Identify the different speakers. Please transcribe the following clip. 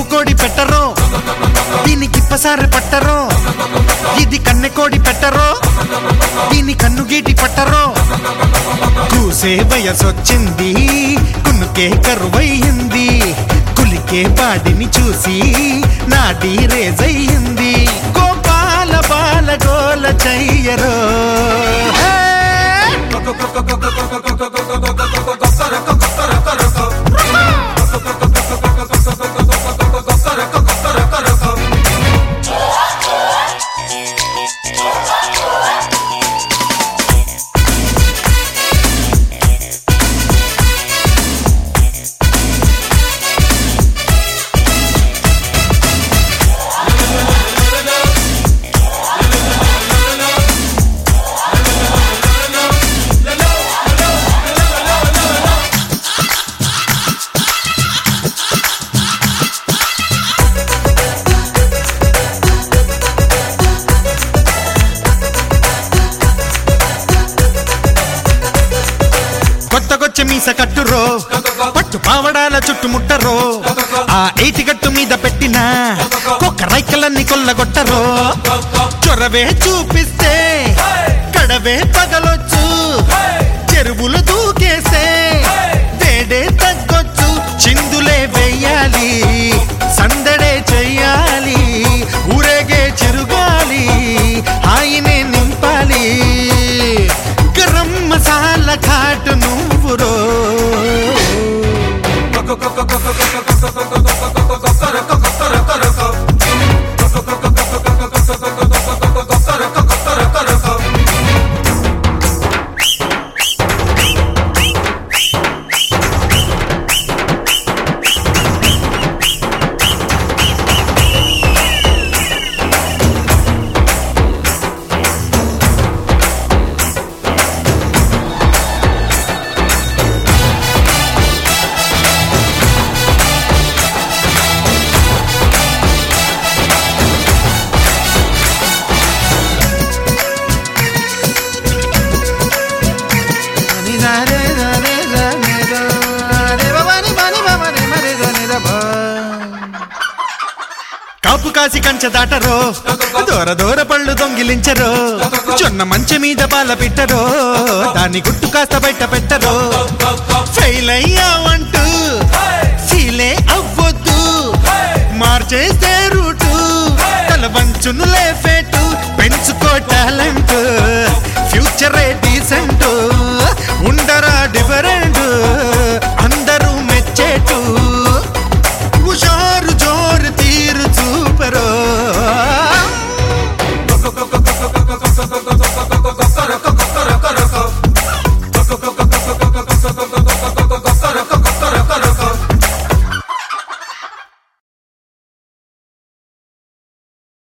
Speaker 1: కోడి పెట్టరో దీనికి పసారి పట్టరో ఇది కన్నె కోడి పెట్టరో దీని కన్ను గీటి పట్టరో కూసే వయసొచ్చింది కున్నుకే కరువయ్యింది కులికే బాడిని చూసి నాడి రేజయ్యింది గోపాల బాల గోల చెయ్యరో హే! కొత్తకొచ్చే మీస కట్టురో పట్టు పావడాల చుట్టుముట్టరో ఆ ఎయిటి గట్టు మీద పెట్టిన కుక్క రైకలన్నీ కొల్లగొట్టరో చొరవే చూపిస్తే కడవే పగలొచ్చు చెరువులు దూకేస్తే వేడే తగ్గొచ్చు చిందులే వెయ్యాలి సందడే చెయ్యాలి ఊరేగే చిరుగాలి హాయినే నింపాలి గరం మసాలా ఘాటు నువ్వురో కాపు కాసి కంచె దాటరో దూర దూర పళ్ళు దొంగిలించరో జొన్న మంచె మీద పాల పెట్టరో దాన్ని గుట్టు కాస్త బయట పెట్టరో ఫెయిల్ అయ్యావంటే